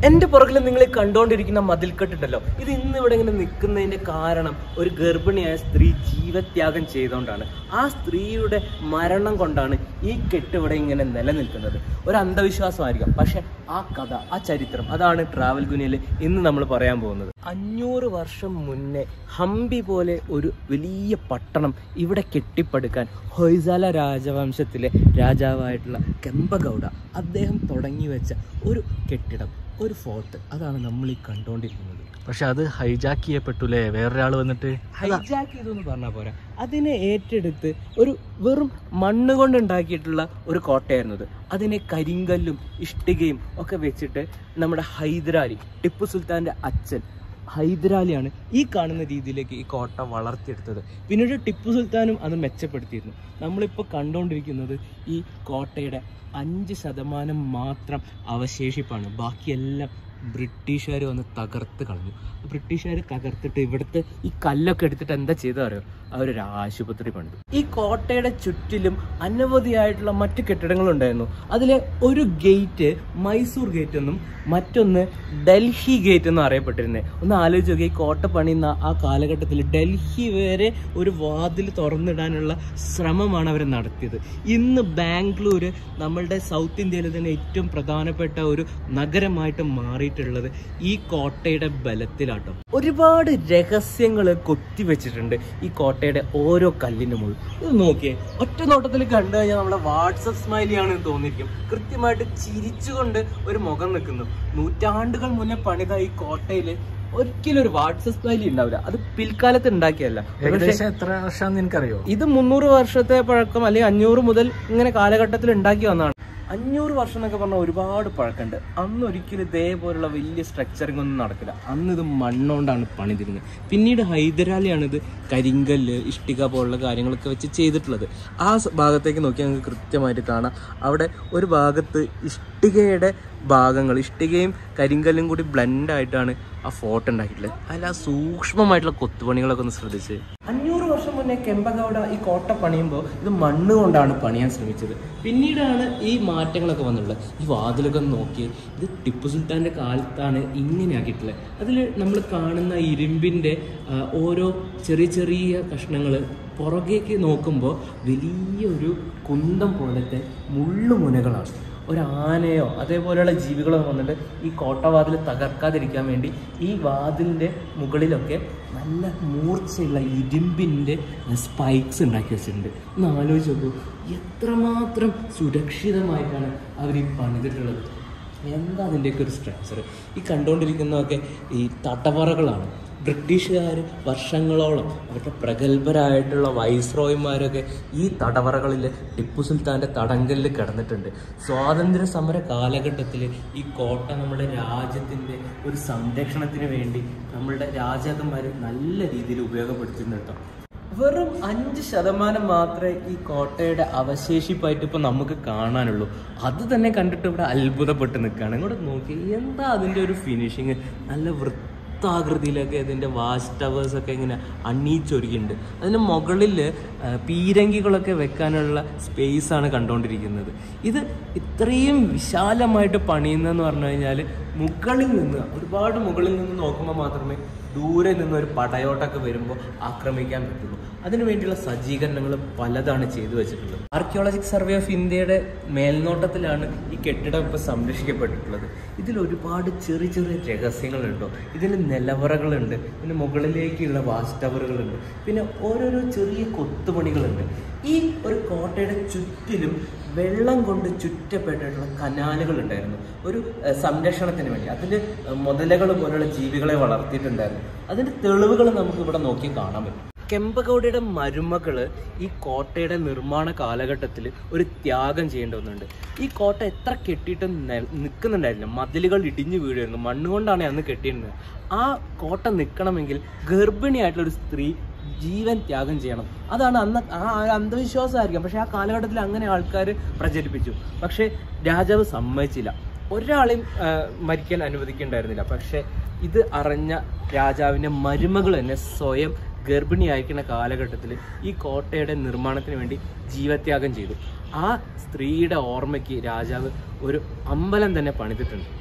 എന്റെ പുറകിൽ നിങ്ങൾ ഈ കണ്ടുകൊണ്ടിരിക്കുന്ന മതിൽക്കെട്ടുണ്ടല്ലോ ഇത് ഇന്ന് ഇവിടെ ഇങ്ങനെ നിൽക്കുന്നതിന്റെ കാരണം ഒരു ഗർഭിണിയായ സ്ത്രീ ജീവത്യാഗം ചെയ്തുകൊണ്ടാണ് ആ സ്ത്രീയുടെ മരണം കൊണ്ടാണ് ഈ കെട്ട് ഇവിടെ ഇങ്ങനെ നിലനിൽക്കുന്നത് ഒരു അന്ധവിശ്വാസമായിരിക്കാം പക്ഷെ ആ കഥ ആ ചരിത്രം അതാണ് ട്രാവൽ ഗുനിയിൽ ഇന്ന് നമ്മൾ പറയാൻ പോകുന്നത് അഞ്ഞൂറ് വർഷം മുന്നേ ഹംപി പോലെ ഒരു വലിയ പട്ടണം ഇവിടെ കെട്ടിപ്പടുക്കാൻ ഹൊയ്സാല രാജവംശത്തിലെ രാജാവായിട്ടുള്ള കെമ്പഗൗഡ അദ്ദേഹം തുടങ്ങി വെച്ച ഒരു കെട്ടിടം ഒരു ഫോർട്ട് അതാണ് നമ്മൾ ഈ കണ്ടുകൊണ്ടിരിക്കുന്നത് പക്ഷെ അത് ഹൈജാക്ക് ചെയ്യപ്പെട്ടൂലേ വേറൊരാൾ വന്നിട്ട് ഹൈജാക്ക് ചെയ്തെന്ന് പറഞ്ഞാൽ പോരാ അതിനെ ഏറ്റെടുത്ത് ഒരു വെറും മണ്ണ് കൊണ്ട് ഉണ്ടാക്കിയിട്ടുള്ള ഒരു കോട്ടയായിരുന്നു അത് അതിനെ കരിങ്കല്ലും ഇഷ്ടികയും ഒക്കെ വെച്ചിട്ട് നമ്മുടെ ഹൈദരാലി ടിപ്പു സുൽത്താന്റെ അച്ഛൻ ഹൈദരാലിയാണ് ഈ കാണുന്ന രീതിയിലേക്ക് ഈ കോട്ട വളർത്തിയെടുത്തത് പിന്നീട് ടിപ്പു സുൽത്താനും അത് മെച്ചപ്പെടുത്തിയിരുന്നു നമ്മളിപ്പോൾ കണ്ടുകൊണ്ടിരിക്കുന്നത് ഈ കോട്ടയുടെ അഞ്ച് ശതമാനം മാത്രം അവശേഷിപ്പാണ് ബാക്കിയെല്ലാം ബ്രിട്ടീഷുകാർ വന്ന് തകർത്ത് കളഞ്ഞു ബ്രിട്ടീഷുകാർ തകർത്തിട്ട് ഇവിടുത്തെ ഈ കല്ലൊക്കെ എടുത്തിട്ട് എന്താ ചെയ്തത് അറിയോ അവരൊരു ആശുപത്രി പണിതു ഈ കോട്ടയുടെ ചുറ്റിലും അനവധിയായിട്ടുള്ള മറ്റു കെട്ടിടങ്ങളുണ്ടായിരുന്നു അതിലെ ഒരു ഗേറ്റ് മൈസൂർ ഗേറ്റ് എന്നും മറ്റൊന്ന് ഡൽഹി ഗേറ്റ് എന്നും അറിയപ്പെട്ടിരുന്നത് ഒന്ന് ആലോചിച്ച് നോക്കി ഈ കോട്ട പണിയുന്ന ആ കാലഘട്ടത്തിൽ ഡൽഹി വരെ ഒരു വാതിൽ തുറന്നിടാനുള്ള ശ്രമമാണ് അവർ നടത്തിയത് ഇന്ന് ബാംഗ്ലൂർ നമ്മളുടെ സൗത്ത് ഇന്ത്യയിലെ തന്നെ ഏറ്റവും പ്രധാനപ്പെട്ട ഒരു നഗരമായിട്ട് മാറിയിട്ടുള്ളത് ഈ കോട്ടയുടെ ബലത്തിലാട്ടോ ഒരുപാട് രഹസ്യങ്ങൾ കൊത്തിവെച്ചിട്ടുണ്ട് ഈ കോട്ടയുടെ ഓരോ കല്ലിന്റെ മുകളിൽ ഇത് നോക്കിയേ ഒറ്റ നോട്ടത്തിൽ കണ്ടു കഴിഞ്ഞാൽ നമ്മുടെ വാട്സപ്പ് സ്മൈലിയാണെന്ന് തോന്നിയിരിക്കും കൃത്യമായിട്ട് ചിരിച്ചുകൊണ്ട് ഒരു മുഖം നിൽക്കുന്നു നൂറ്റാണ്ടുകൾ മുന്നേ പണിത ഈ കോട്ടയില് ഒരിക്കലും ഒരു വാട്സപ്പ് സ്മൈലി ഉണ്ടാവില്ല അത് പിൽക്കാലത്ത് ഉണ്ടാക്കിയല്ല പക്ഷേ ഏകദേശം എത്ര വർഷമാണെന്ന് എനിക്കറിയോ ഇത് മുന്നൂറ് വർഷത്തെ പഴക്കം അല്ലെങ്കിൽ അഞ്ഞൂറ് മുതൽ ഇങ്ങനെ കാലഘട്ടത്തിൽ ഉണ്ടാക്കി വന്നതാണ് അഞ്ഞൂറ് വർഷം എന്നൊക്കെ പറഞ്ഞാൽ ഒരുപാട് പഴക്കമുണ്ട് അന്ന് ഒരിക്കലും ഇതേപോലുള്ള വലിയ സ്ട്രക്ചറിംഗ് ഒന്നും നടക്കില്ല അന്ന് ഇത് മണ്ണുകൊണ്ടാണ് പണിതിരുന്നത് പിന്നീട് ഹൈദരാലിയാണ് ഇത് കരിങ്കല്ല് ഇഷ്ടിക പോലുള്ള കാര്യങ്ങളൊക്കെ വെച്ച് ചെയ്തിട്ടുള്ളത് ആ സ- ഭാഗത്തേക്ക് നോക്കിയാൽ നിങ്ങൾക്ക് കൃത്യമായിട്ട് കാണാം അവിടെ ഒരു ഭാഗത്ത് ഇഷ്ടികയുടെ ഭാഗങ്ങൾ ഇഷ്ടികയും കരിങ്കല്ലും കൂടി ബ്ലെൻഡ് ആയിട്ടാണ് ആ ഫോർട്ട് ഉണ്ടാക്കിയിട്ടുള്ളത് അതിൽ ആ സൂക്ഷ്മമായിട്ടുള്ള കൊത്തുപണികളൊക്കെ ഒന്ന് ശ്രദ്ധിച്ച് അഞ്ഞൂറ് വർഷം മുന്നേ കെമ്പഗൗഡ ഈ കോട്ട പണിയുമ്പോൾ ഇത് മണ്ണ് കൊണ്ടാണ് പണിയാൻ ശ്രമിച്ചത് പിന്നീടാണ് ഈ മാറ്റങ്ങളൊക്കെ വന്നിട്ടുള്ളത് ഈ വാതിലൊക്കെ ഒന്ന് നോക്കി ഇത് ടിപ്പു സുൽത്താൻ്റെ കാലത്താണ് ഇങ്ങനെ ആക്കിയിട്ടുള്ളത് അതിൽ നമ്മൾ കാണുന്ന ഇരുമ്പിൻ്റെ ആ, ഓരോ ചെറിയ ചെറിയ കഷ്ണങ്ങൾ പുറകേക്ക് നോക്കുമ്പോൾ വലിയൊരു കുന്തം പോലത്തെ മുള്ളുമുനകളാണ് ഒരു ആനയോ അതേപോലെയുള്ള ജീവികളോ വന്നിട്ട് ഈ കോട്ടവാതിൽ തകർക്കാതിരിക്കാൻ വേണ്ടി ഈ വാതിലിൻ്റെ മുകളിലൊക്കെ നല്ല മൂർച്ചയുള്ള ഇരുമ്പിൻ്റെ സ്പൈക്സ് ഉണ്ടാക്കി വെച്ചിട്ടുണ്ട് ഒന്ന് ആലോചിച്ച് നോക്കൂ എത്രമാത്രം സുരക്ഷിതമായിട്ടാണ് അവർ ഈ പണിതിട്ടുള്ളത് എന്താ അതിൻ്റെയൊക്കെ ഒരു സ്ട്രക്ചർ ഈ കണ്ടുകൊണ്ടിരിക്കുന്നതൊക്കെ ഈ തടവറകളാണ് ബ്രിട്ടീഷുകാർ വർഷങ്ങളോളം അവരുടെ പ്രഗത്ഭരായിട്ടുള്ള വൈസ്രോയിമാരൊക്കെ ഈ തടവറകളിൽ ടിപ്പു സുൽത്താൻ്റെ തടങ്കലിൽ കിടന്നിട്ടുണ്ട് സ്വാതന്ത്ര്യ സമര കാലഘട്ടത്തിൽ ഈ കോട്ട നമ്മുടെ രാജ്യത്തിൻ്റെ ഒരു സംരക്ഷണത്തിന് വേണ്ടി നമ്മളുടെ രാജാക്കന്മാർ നല്ല രീതിയിൽ ഉപയോഗപ്പെടുത്തുന്നു കേട്ടോ വെറും അഞ്ച് ശതമാനം മാത്രമേ ഈ കോട്ടയുടെ അവശേഷിപ്പായിട്ട് ഇപ്പൊ നമുക്ക് കാണാനുള്ളൂ അത് തന്നെ കണ്ടിട്ട് ഇവിടെ അത്ഭുതപ്പെട്ട് നിൽക്കുകയാണ് ഇങ്ങോട്ട് നോക്കി എന്താ അതിന്റെ ഒരു ഫിനിഷിങ് നല്ല വൃത്താകൃതിയിലൊക്കെ ഇതിന്റെ വാച്ച് ടവേഴ്സ് ഒക്കെ ഇങ്ങനെ അണ്ണീച്ചൊരുക്കിയിട്ടുണ്ട് അതിന് മുകളിൽ പീരങ്കികളൊക്കെ വെക്കാനുള്ള സ്പേസ് ആണ് കണ്ടുകൊണ്ടിരിക്കുന്നത് ഇത് ഇത്രയും വിശാലമായിട്ട് പണിയുന്നതെന്ന് പറഞ്ഞു കഴിഞ്ഞാൽ മുകളിൽ നിന്ന് ഒരുപാട് മുകളിൽ നിന്ന് നോക്കുമ്പോൾ മാത്രമേ ദൂരെ നിന്ന് ഒരു പടയോട്ടൊക്കെ വരുമ്പോൾ ആക്രമിക്കാൻ പറ്റുള്ളൂ അതിനു വേണ്ടിയുള്ള സജ്ജീകരണങ്ങൾ പലതാണ് ചെയ്തു വെച്ചിട്ടുള്ളത് ആർക്കിയോളജിക് സർവേ ഓഫ് ഇന്ത്യയുടെ മേൽനോട്ടത്തിലാണ് ഈ കെട്ടിടം ഇപ്പോൾ സംരക്ഷിക്കപ്പെട്ടിട്ടുള്ളത് ഇതിൽ ഒരുപാട് ചെറിയ ചെറിയ രഹസ്യങ്ങളുണ്ടോ ഇതിൽ നിലവറകളുണ്ട് പിന്നെ മുകളിലേക്കുള്ള വാച്ച് ടവറുകളുണ്ട് പിന്നെ ഓരോരോ ചെറിയ കൊത്തുപണികളുണ്ട് ഈ ഒരു കോട്ടയുടെ ചുറ്റിലും വെള്ളം കൊണ്ട് ചുറ്റപ്പെട്ടിട്ടുള്ള കനാലുകൾ ഉണ്ടായിരുന്നു ഒരു ഏഹ്, സംരക്ഷണത്തിന് വേണ്ടി അതിൽ മുതലകൾ പോലുള്ള ജീവികളെ വളർത്തിയിട്ടുണ്ടായിരുന്നു അതിന്റെ തെളിവുകൾ നമുക്ക് ഇവിടെ നോക്കി കാണാൻ പറ്റും കെമ്പഗൗഡയുടെ മരുമകള് ഈ കോട്ടയുടെ നിർമ്മാണ കാലഘട്ടത്തിൽ ഒരു ത്യാഗം ചെയ്യേണ്ടി വന്നിട്ടുണ്ട് ഈ കോട്ട എത്ര കെട്ടിയിട്ട് നിൽക്കുന്നുണ്ടായിരുന്നില്ല മതിലുകൾ ഇടിഞ്ഞു വീഴുമായിരുന്നു മണ്ണുകൊണ്ടാണ് അന്ന് കെട്ടിയിരുന്നത് ആ കോട്ട നിൽക്കണമെങ്കിൽ ഗർഭിണിയായിട്ടുള്ള ഒരു സ്ത്രീ ജീവൻ ത്യാഗം ചെയ്യണം അതാണ് അന്ന് ആ ഒരു അന്ധവിശ്വാസമായിരിക്കാം പക്ഷെ ആ കാലഘട്ടത്തിൽ അങ്ങനെ ആൾക്കാർ പ്രചരിപ്പിച്ചു പക്ഷേ രാജാവ് സമ്മതിച്ചില്ല ഒരാളെയും ആ, മരിക്കാൻ അനുവദിക്കേണ്ടായിരുന്നില്ല പക്ഷെ ഇത് അറിഞ്ഞ രാജാവിൻ്റെ മരുമകൾ തന്നെ സ്വയം ഗർഭിണി അയക്കുന്ന കാലഘട്ടത്തിൽ ഈ കോട്ടയുടെ നിർമ്മാണത്തിന് വേണ്ടി ജീവത്യാഗം ചെയ്തു ആ സ്ത്രീയുടെ ഓർമ്മയ്ക്ക് രാജാവ് ഒരു അമ്പലം തന്നെ പണിതിട്ടുണ്ട്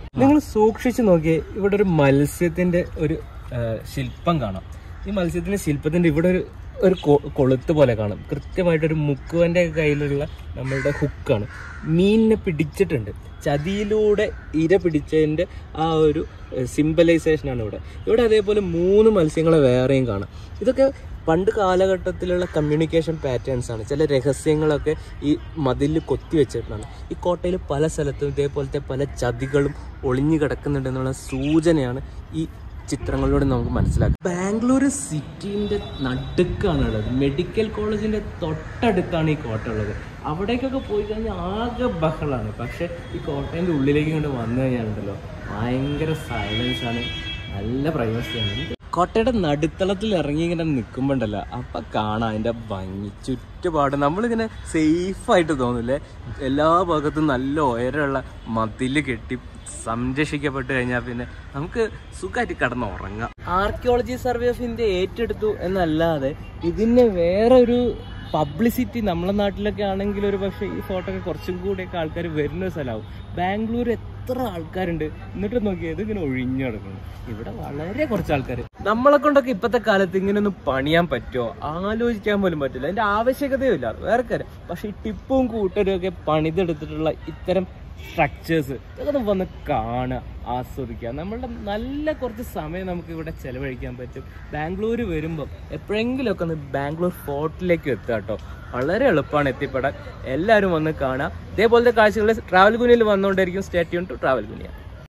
നിങ്ങൾ സൂക്ഷിച്ചു നോക്കിയേ ഇവിടെ ഒരു മത്സ്യത്തിന്റെ ഒരു ആ, ശില്പം കാണാം ഈ മത്സ്യത്തിന്റെ ശില്പത്തിന്റെ ഇവിടെ ഒരു ഒരു കൊ- കൊളുത്ത് പോലെ കാണാം കൃത്യമായിട്ടൊരു മുക്കുവന്റെ കയ്യിലുള്ള നമ്മളുടെ ഹുക്കാണ് മീനിനെ പിടിച്ചിട്ടുണ്ട് ചതിയിലൂടെ ഇര പിടിച്ചതിന്റെ ആ ഒരു സിംബലൈസേഷൻ ആണ് ഇവിടെ ഇവിടെ അതേപോലെ മൂന്ന് മത്സ്യങ്ങളെ വേറെയും കാണാം ഇതൊക്കെ പണ്ട് കാലഘട്ടത്തിലുള്ള കമ്മ്യൂണിക്കേഷൻ പാറ്റേൺസ് ആണ് ചില രഹസ്യങ്ങളൊക്കെ ഈ മതിലിൽ കൊത്തി വെച്ചിട്ടാണ് ഈ കോട്ടയിൽ പല സ്ഥലത്തും ഇതേപോലത്തെ പല ചതികളും ഒളിഞ്ഞു കിടക്കുന്നുണ്ടെന്നുള്ള സൂചനയാണ് ഈ ചിത്രങ്ങളിലൂടെ നമുക്ക് മനസ്സിലാക്കാം ബാംഗ്ലൂർ സിറ്റിന്റെ നടുക്കാണ് ഉള്ളത് മെഡിക്കൽ കോളേജിന്റെ തൊട്ടടുത്താണ് ഈ കോട്ട ഉള്ളത് അവിടേക്കൊക്കെ പോയി കഴിഞ്ഞാൽ ആകെ ബഹളാണ് പക്ഷെ ഈ കോട്ടേന്റെ ഉള്ളിലേക്ക് ഇങ്ങോട്ട് വന്നു കഴിഞ്ഞാലുണ്ടല്ലോ ഭയങ്കര സൈലൻസ് ആണ് നല്ല പ്രൈവസിയാണ് കോട്ടയുടെ നടുത്തളത്തിൽ ഇറങ്ങി ഇങ്ങനെ നിൽക്കുമ്പോണ്ടല്ലോ അപ്പൊ കാണാം അതിന്റെ ഭംഗി ചുറ്റുപാട് നമ്മളിങ്ങനെ സേഫ് ആയിട്ട് തോന്നില്ലേ എല്ലാ ഭാഗത്തും നല്ല ഉയരമുള്ള മതില് കെട്ടി സംരക്ഷിക്കപ്പെട്ട് കഴിഞ്ഞാൽ പിന്നെ നമുക്ക് സുഖമായിട്ട് കിടന്ന് ഉറങ്ങാം ആർക്കിയോളജി സർവേ ഓഫ് ഇന്ത്യ ഏറ്റെടുത്തു എന്നല്ലാതെ ഇതിന് വേറെ ഒരു പബ്ലിസിറ്റി നമ്മളെ നാട്ടിലൊക്കെ ആണെങ്കിൽ ഒരു പക്ഷേ ഈ ഫോട്ടോ ഒക്കെ കുറച്ചും കൂടിയൊക്കെ ആൾക്കാർ വരുന്ന ഒരു സ്ഥലമാവും ബാംഗ്ലൂർ എത്ര ആൾക്കാരുണ്ട് എന്നിട്ട് നോക്കിയത് ഇങ്ങനെ ഒഴിഞ്ഞു കിടക്കുന്നു ഇവിടെ വളരെ കുറച്ച് ആൾക്കാർ നമ്മളെ കൊണ്ടൊക്കെ ഇപ്പോഴത്തെ കാലത്ത് ഇങ്ങനെയൊന്നും പണിയാൻ പറ്റുമോ ആലോചിക്കാൻ പോലും പറ്റില്ല അതിന്റെ ആവശ്യകതയും ഇല്ല വേറെ കാര്യം പക്ഷെ ഈ ടിപ്പും കൂട്ടരും ഒക്കെ പണിതെടുത്തിട്ടുള്ള ഇത്തരം സ്ട്രക്ചേഴ്സ് ഇതൊക്കെ ഒന്ന് വന്ന് കാണുക ആസ്വദിക്കുക നമ്മളുടെ നല്ല കുറച്ച് സമയം നമുക്ക് ഇവിടെ ചെലവഴിക്കാൻ പറ്റും ബാംഗ്ലൂർ വരുമ്പോൾ എപ്പോഴെങ്കിലുമൊക്കെ ഒന്ന് ബാംഗ്ലൂർ ഫോർട്ടിലേക്ക് എത്തുക കേട്ടോ വളരെ എളുപ്പമാണ് എത്തിപ്പെടാൻ എല്ലാവരും വന്ന് കാണാം ഇതേപോലത്തെ കാഴ്ചകൾ ട്രാവൽ ഗുനിയിൽ വന്നുകൊണ്ടിരിക്കും സ്റ്റേറ്റ് ടു ട്രാവൽ ഗുനിയ